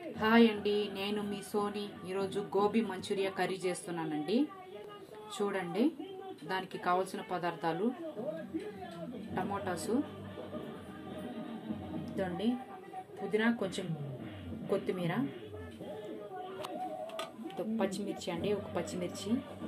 hi అండి నేను మీ సోని ఈరోజు గోబీ మంచూరియా కర్రీ చేస్తున్నానండి చూడండి దానికి కావలసిన పదార్థాలు టమోటాసు ఇదండి పుదీనా కొంచెం కొత్తిమీర ఇదో పచ్చిమిర్చి అండి ఒక పచ్చిమిర్చి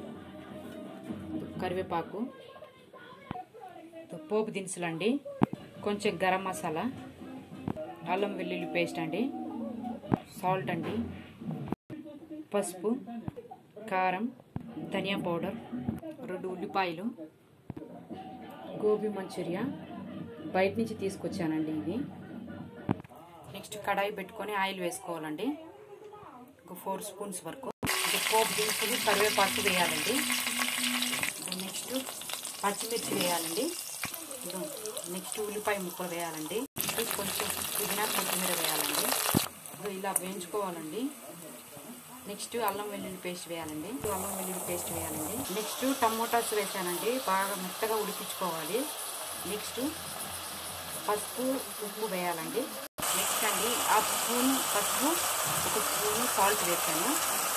కరివేపాకు ఇదో పోపు దినుసులు అండి కొంచెం గరం మసాలా అల్లం వెల్లుల్లి పేస్ట్ అండి సాల్ట్ అండి పసుపు కారం ధనియా పౌడర్ రెండు ఉల్లిపాయలు గోబీ మంచూరియా బయట నుంచి తీసుకొచ్చానండి ఇది నెక్స్ట్ కడాయి పెట్టుకొని ఆయిల్ వేసుకోవాలండి ఒక ఫోర్ స్పూన్స్ వరకు ఇది పోపు దినుసులు కరివేపాకు వేయాలండి నెక్స్ట్ పచ్చిమిర్చి వేయాలండి ఇదో నెక్స్ట్ ఉల్లిపాయ ముక్కలు వేయాలండి కొంచెం పుదీనా కొత్తిమీర వేయాలండి ఇదో ఇలా వేయించుకోవాలండి నెక్స్ట్ అల్లం వెల్లుల్లి పేస్ట్ వేయాలండి అల్లం వెల్లుల్లి పేస్ట్ వేయాలండి నెక్స్ట్ టమోటాస్ వేసానండి బాగా మెత్తగా ఉడికించుకోవాలి నెక్స్ట్ పసుపు ఉప్పు వేయాలండి నెక్స్ట్ అండి హాఫ్ స్పూన్ పసుపు ఒక స్పూన్ సాల్ట్ వేసాను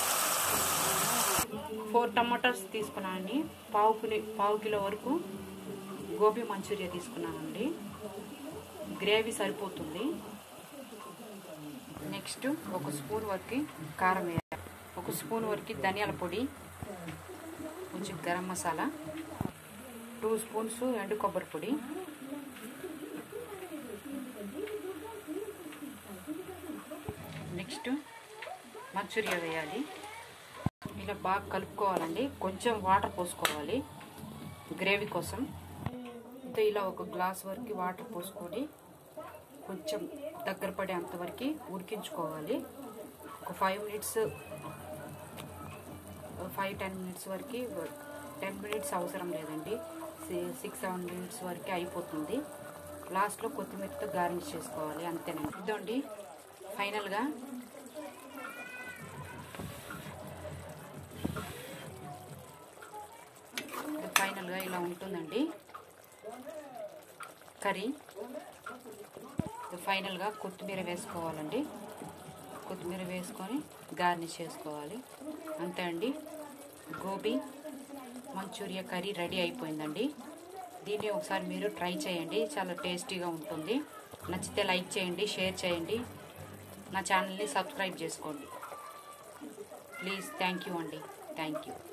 ఫోర్ టమాటాస్ తీసుకున్నానండి పావు కిలో పావు కిలో వరకు గోబీ మంచూరియా తీసుకున్నానండి గ్రేవీ సరిపోతుంది నెక్స్ట్ ఒక స్పూన్ వరకు కారం వేయాలి ఒక స్పూన్ వరకు ధనియాల పొడి కొంచెం గరం మసాలా టూ స్పూన్స్ ఎండు కొబ్బరి పొడి నెక్స్ట్ మంచూరియా వేయాలి ఇలా బాగా కలుపుకోవాలండి కొంచెం వాటర్ పోసుకోవాలి గ్రేవీ కోసం ఇంకా ఇలా ఒక గ్లాస్ వరకు వాటర్ పోసుకొని కొంచెం దగ్గర పడే అంతవరకు ఉడికించుకోవాలి ఒక five minutes five ten minutes వరకు టెన్ మినిట్స్ అవసరం లేదండి సిక్స్ సెవెన్ మినిట్స్ వరకు అయిపోతుంది లాస్ట్లో కొత్తిమీరతో గార్నిష్ చేసుకోవాలి అంతేనండి ఇదండి ఫైనల్గా ఫైనల్గా ఇలా ఉంటుందండి కర్రీ ఫైనల్గా కొత్తిమీర వేసుకోవాలండి కొత్తిమీర వేసుకొని గార్నిష్ చేసుకోవాలి అంతే అండి గోబీ మంచూరియా కర్రీ రెడీ అయిపోయిందండి దీన్ని ఒకసారి మీరు ట్రై చేయండి చాలా టేస్టీగా ఉంటుంది నచ్చితే లైక్ చేయండి షేర్ చేయండి నా ఛానల్ని సబ్స్క్రైబ్ చేసుకోండి ప్లీజ్ థ్యాంక్ యూ అండి థ్యాంక్ యూ